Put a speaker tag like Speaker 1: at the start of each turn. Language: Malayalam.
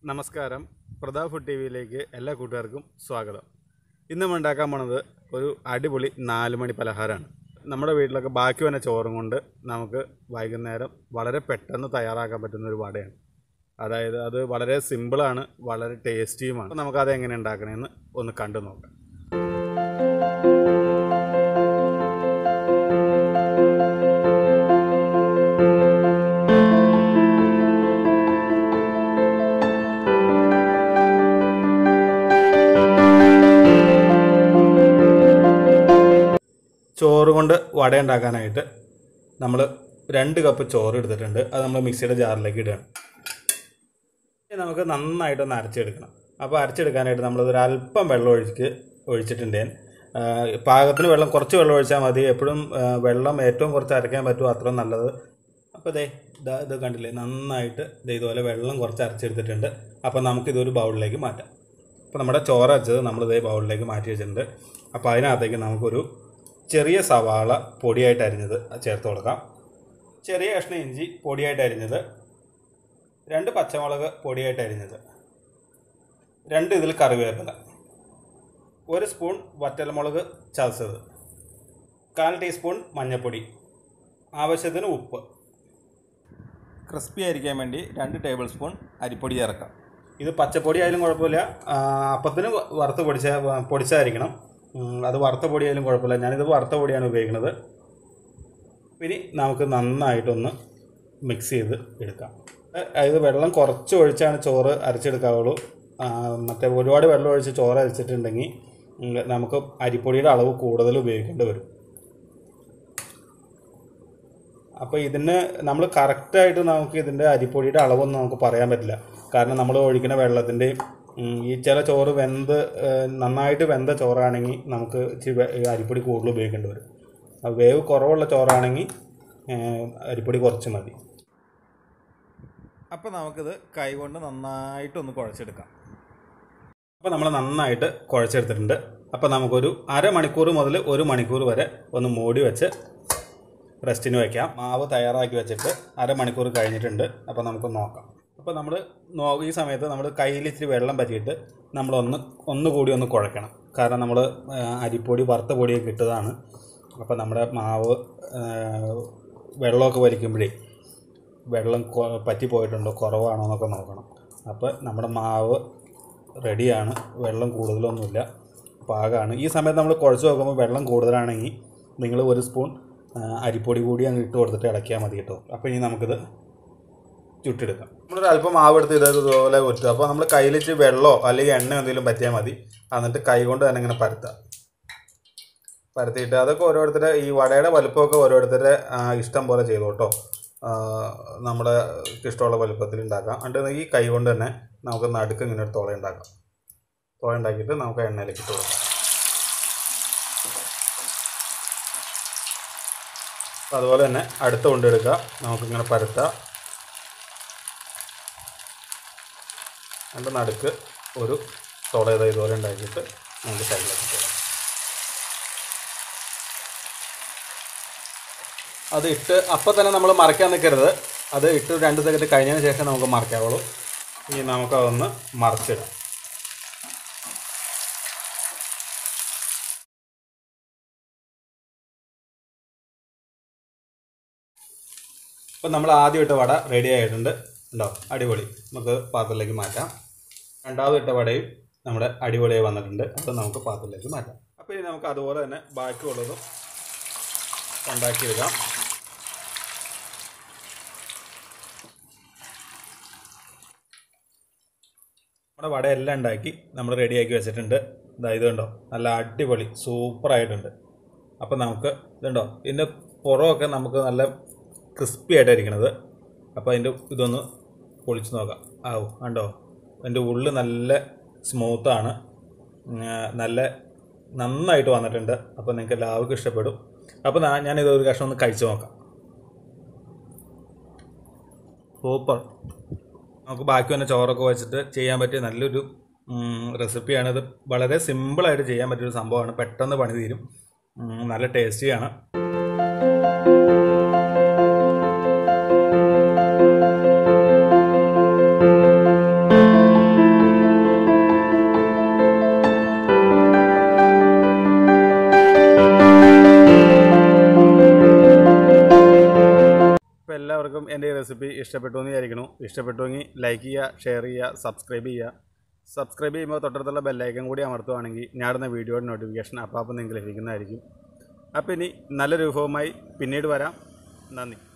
Speaker 1: നമസ്കാരം പ്രതാപ് ഫുഡ് ടി വിയിലേക്ക് എല്ലാ കൂട്ടുകാർക്കും സ്വാഗതം ഇന്ന് നമ്മൾ ഉണ്ടാക്കാൻ പോണത് ഒരു അടിപൊളി നാല് മണി പലഹാരമാണ് നമ്മുടെ വീട്ടിലൊക്കെ ബാക്കി വന്ന ചോറും കൊണ്ട് നമുക്ക് വൈകുന്നേരം വളരെ പെട്ടെന്ന് തയ്യാറാക്കാൻ പറ്റുന്ന ഒരു വടയാണ് അതായത് അത് വളരെ സിമ്പിളാണ് വളരെ ടേസ്റ്റിയുമാണ് അപ്പോൾ നമുക്കത് എങ്ങനെ ഉണ്ടാക്കണമെന്ന് ഒന്ന് കണ്ടു നോക്കാം ചോറ് കൊണ്ട് വട ഉണ്ടാക്കാനായിട്ട് നമ്മൾ രണ്ട് കപ്പ് ചോറ് എടുത്തിട്ടുണ്ട് അത് നമ്മൾ മിക്സിയുടെ ജാറിലേക്ക് ഇടുകയാണ് ഇനി നമുക്ക് നന്നായിട്ടൊന്ന് അരച്ചെടുക്കണം അപ്പോൾ അരച്ചെടുക്കാനായിട്ട് നമ്മളത് ഒരു അല്പം വെള്ളം ഒഴിച്ച് ഒഴിച്ചിട്ടുണ്ട് ഞാൻ ആ, പാകത്തിന് വെള്ളം കുറച്ച് വെള്ളം ഒഴിച്ചാൽ മതി എപ്പോഴും ആ, വെള്ളം ഏറ്റവും കുറച്ച് അരയ്ക്കാൻ പറ്റുമോ അത്രയും നല്ലത് അപ്പോൾ ദേ ഇതാ ഇത് കണ്ടില്ലേ നന്നായിട്ട് ദേ ഇതുപോലെ വെള്ളം കുറച്ച് അരച്ചെടുത്തിട്ടുണ്ട് അപ്പോൾ നമുക്കിതൊരു ബൗളിലേക്ക് മാറ്റാം അപ്പോൾ നമ്മുടെ ചോറ് അരച്ചത് നമ്മൾ ഇതേ ബൗളിലേക്ക് മാറ്റി വെച്ചിട്ടുണ്ട് അപ്പോൾ അതിനകത്തേക്ക് നമുക്കൊരു ചെറിയ സവാള പൊടിയായിട്ട് അരിഞ്ഞത് ചേർത്ത് കൊടുക്കാം ചെറിയ കഷ്ണം ഇഞ്ചി പൊടിയായിട്ട് അരിഞ്ഞത് രണ്ട് പച്ചമുളക് പൊടിയായിട്ട് അരിഞ്ഞത് രണ്ട് ഇതിൽ കറിവേപ്പില ഒരു സ്പൂൺ വറ്റൽമുളക് ചതച്ചത് കാൽ ടീസ്പൂൺ മഞ്ഞൾപ്പൊടി ആവശ്യത്തിന് ഉപ്പ് ക്രിസ്പി ആയിരിക്കാൻ വേണ്ടി രണ്ട് ടേബിൾ സ്പൂൺ അരിപ്പൊടി ചേർക്കാം ഇത് പച്ചപ്പൊടി ആയാലും കുഴപ്പമില്ല ആ, അപ്പത്തിന് വ- വറുത്ത് പൊടിച്ച പൊടിച്ചായിരിക്കണം ഉം, അത് വറുത്ത പൊടിയായാലും കുഴപ്പമില്ല ഞാനിത് വറുത്ത പൊടിയാണ് ഉപയോഗിക്കുന്നത് ഇനി നമുക്ക് നന്നായിട്ടൊന്ന് മിക്സ് ചെയ്ത് എടുക്കാം അതായത് വെള്ളം കുറച്ച് ഒഴിച്ചാണ് ചോറ് അരച്ചെടുക്കാവുള്ളൂ ആ, മറ്റേ ഒരുപാട് വെള്ളം ഒഴിച്ച് ചോറ് അരച്ചിട്ടുണ്ടെങ്കിൽ ഉം, നമുക്ക് അരിപ്പൊടിയുടെ അളവ് കൂടുതൽ ഉപയോഗിക്കേണ്ടി വരും അപ്പോൾ ഇതിന് നമ്മൾ കറക്റ്റായിട്ട് നമുക്ക് ഇതിൻ്റെ അരിപ്പൊടിയുടെ അളവൊന്നും നമുക്ക് പറയാൻ പറ്റില്ല കാരണം നമ്മൾ ഒഴിക്കുന്ന വെള്ളത്തിൻ്റെയും ഈ ചില ചോറ് വെന്ത് ഏഹ്, നന്നായിട്ട് വെന്ത ചോറാണെങ്കിൽ നമുക്ക് ഇച്ചിരി വെ- ഈ അരിപ്പൊടി കൂടുതൽ ഉപയോഗിക്കേണ്ടി വരും അപ്പോൾ വേവ് കുറവുള്ള ചോറാണെങ്കിൽ ഏഹ്, അരിപ്പൊടി കുറച്ച് മതി അപ്പോൾ നമുക്കിത് കൈകൊണ്ട് നന്നായിട്ടൊന്ന് കുഴച്ചെടുക്കാം അപ്പോൾ നമ്മൾ നന്നായിട്ട് കുഴച്ചെടുത്തിട്ടുണ്ട് അപ്പോൾ നമുക്കൊരു അരമണിക്കൂർ മുതൽ ഒരു മണിക്കൂർ വരെ ഒന്ന് മൂടി വെച്ച് റെസ്റ്റിന് വയ്ക്കാം മാവ് തയ്യാറാക്കി വെച്ചിട്ട് അരമണിക്കൂർ കഴിഞ്ഞിട്ടുണ്ട് അപ്പോൾ നമുക്ക് നോക്കാം അപ്പോൾ നമ്മൾ നോ ഈ സമയത്ത് നമ്മൾ കയ്യിൽ ഇച്ചിരി വെള്ളം പറ്റിയിട്ട് നമ്മളൊന്ന് ഒന്നുകൂടി ഒന്ന് കുഴക്കണം കാരണം നമ്മൾ അരിപ്പൊടി വറുത്ത പൊടിയൊക്കെ ഇട്ടതാണ് അപ്പോൾ നമ്മുടെ മാവ് ആ, വെള്ളമൊക്കെ വലിക്കുമ്പോഴേ വെള്ളം കൊ- പറ്റിപ്പോയിട്ടുണ്ടോ കുറവാണോ എന്നൊക്കെ നോക്കണം അപ്പോൾ നമ്മുടെ മാവ് റെഡിയാണ് വെള്ളം കൂടുതലൊന്നുമില്ല പാകമാണ് ഈ സമയത്ത് നമ്മൾ കുഴച്ച് നോക്കുമ്പോൾ വെള്ളം കൂടുതലാണെങ്കിൽ നിങ്ങൾ ഒരു സ്പൂൺ ആ, അരിപ്പൊടി കൂടി അങ്ങ് ഇട്ട് കൊടുത്തിട്ട് ഇളക്കിയാൽ മതി കേട്ടോ അപ്പോൾ ഇനി നമുക്കിത് ചുട്ടെടുക്കാം നമ്മളൊരു അല്പം മാവ് എടുത്ത് ഇത് ഇതുപോലെ ഒറ്റുക അപ്പോൾ നമ്മൾ കയ്യിൽ ഇച്ചിരി വെള്ളമോ അല്ലെങ്കിൽ എണ്ണ എന്തെങ്കിലും പറ്റിയാൽ മതി എന്നിട്ട് കൈ കൊണ്ട് തന്നെ ഇങ്ങനെ പരത്താം പരത്തിയിട്ട് അതൊക്കെ ഓരോരുത്തരുടെ ഈ വടയുടെ വലുപ്പമൊക്കെ ഓരോരുത്തരുടെ ആ, ഇഷ്ടം പോലെ ചെയ്തു കേട്ടോ ആ, നമ്മുടെ ഇഷ്ടമുള്ള വലുപ്പത്തിൽ ഉണ്ടാക്കാം എന്നിട്ട് ഈ കൈ കൊണ്ട് തന്നെ നമുക്ക് നടുക്ക് ഇങ്ങനെ ഒരു തുള ഉണ്ടാക്കാം തുള ഉണ്ടാക്കിയിട്ട് നമുക്ക് എണ്ണയിലേക്ക് ഇട്ട് കൊടുക്കാം അപ്പോൾ അതുപോലെ തന്നെ അടുത്ത കൊണ്ടെടുക്കുക നമുക്കിങ്ങനെ പരത്താം അതിൻ്റെ നടുക്ക് ഒരു തുള ഇതാ ഇതുപോലെ ഉണ്ടാക്കിയിട്ട് നമുക്ക് സൈഡിലേക്ക് ഇട്ട് കൊടുക്കാം അത് ഇട്ട് അപ്പം തന്നെ നമ്മൾ മറയ്ക്കാൻ നിൽക്കരുത് അത് ഇട്ട് രണ്ട് സെക്കൻഡ് കഴിഞ്ഞതിന് ശേഷം നമുക്ക് മറയ്ക്കാവുള്ളൂ ഇനി നമുക്കതൊന്ന് മറച്ചിടാം ഇപ്പം നമ്മൾ ആദ്യം ഇട്ട വട റെഡി ആയിട്ടുണ്ട് ഉണ്ടോ അടിപൊളി നമുക്ക് പാത്രത്തിലേക്ക് മാറ്റാം രണ്ടാമത് ഇട്ട വടയും നമ്മുടെ അടിപൊളിയായി വന്നിട്ടുണ്ട് അത് നമുക്ക് പാത്രത്തിലേക്ക് മാറ്റാം അപ്പോൾ ഇനി നമുക്ക് അതുപോലെ തന്നെ ബാക്കിയുള്ളതും ഉണ്ടാക്കിയെടുക്കാം നമ്മുടെ വടയെല്ലാം ഉണ്ടാക്കി നമ്മൾ റെഡിയാക്കി വെച്ചിട്ടുണ്ട് ഇതാ ഇത് കണ്ടോ നല്ല അടിപൊളി സൂപ്പറായിട്ടുണ്ട് അപ്പോൾ നമുക്ക് ഇതുണ്ടോ ഇതിൻ്റെ പുറമൊക്കെ നമുക്ക് നല്ല ക്രിസ്പി ആയിട്ടായിരിക്കണത് അപ്പോൾ അതിൻ്റെ ഇതൊന്ന് പൊളിച്ച് നോക്കാം ആവു കണ്ടോ അതിൻ്റെ ഉള്ളിൽ നല്ല സ്മൂത്താണ് നല്ല നന്നായിട്ട് വന്നിട്ടുണ്ട് അപ്പോൾ നിങ്ങൾക്ക് എല്ലാവർക്കും ഇഷ്ടപ്പെടും അപ്പോൾ ഞാൻ ഞാനിത് ഒരു കഷ്ണം ഒന്ന് കഴിച്ചു നോക്കാം സൂപ്പർ നമുക്ക് ബാക്കി വന്ന ചോറൊക്കെ വെച്ചിട്ട് ചെയ്യാൻ പറ്റിയ നല്ലൊരു റെസിപ്പിയാണ് ഇത് വളരെ സിമ്പിളായിട്ട് ചെയ്യാൻ പറ്റിയൊരു സംഭവമാണ് പെട്ടെന്ന് പണി തീരും ഉം, നല്ല ടേസ്റ്റിയാണ് എൻ്റെ ഈ റെസിപ്പി ഇഷ്ടപ്പെട്ടു എന്ന് വിചാരിക്കണു ഇഷ്ടപ്പെട്ടുവെങ്കിൽ ലൈക്ക് ചെയ്യുക ഷെയർ ചെയ്യുക സബ്സ്ക്രൈബ് ചെയ്യുക സബ്സ്ക്രൈബ് ചെയ്യുമ്പോൾ തൊട്ടടുത്തുള്ള ബെല്ലൈക്കൻ കൂടി അമർത്തുവാണെങ്കിൽ ഞാനിടുന്ന വീഡിയോയുടെ നോട്ടിഫിക്കേഷൻ അപ്പോൾ അപ്പോൾ നിങ്ങൾക്ക് ലഭിക്കുന്നതായിരിക്കും അപ്പോൾ ഇനി നല്ലൊരു വിഭവമായി പിന്നീട് വരാം നന്ദി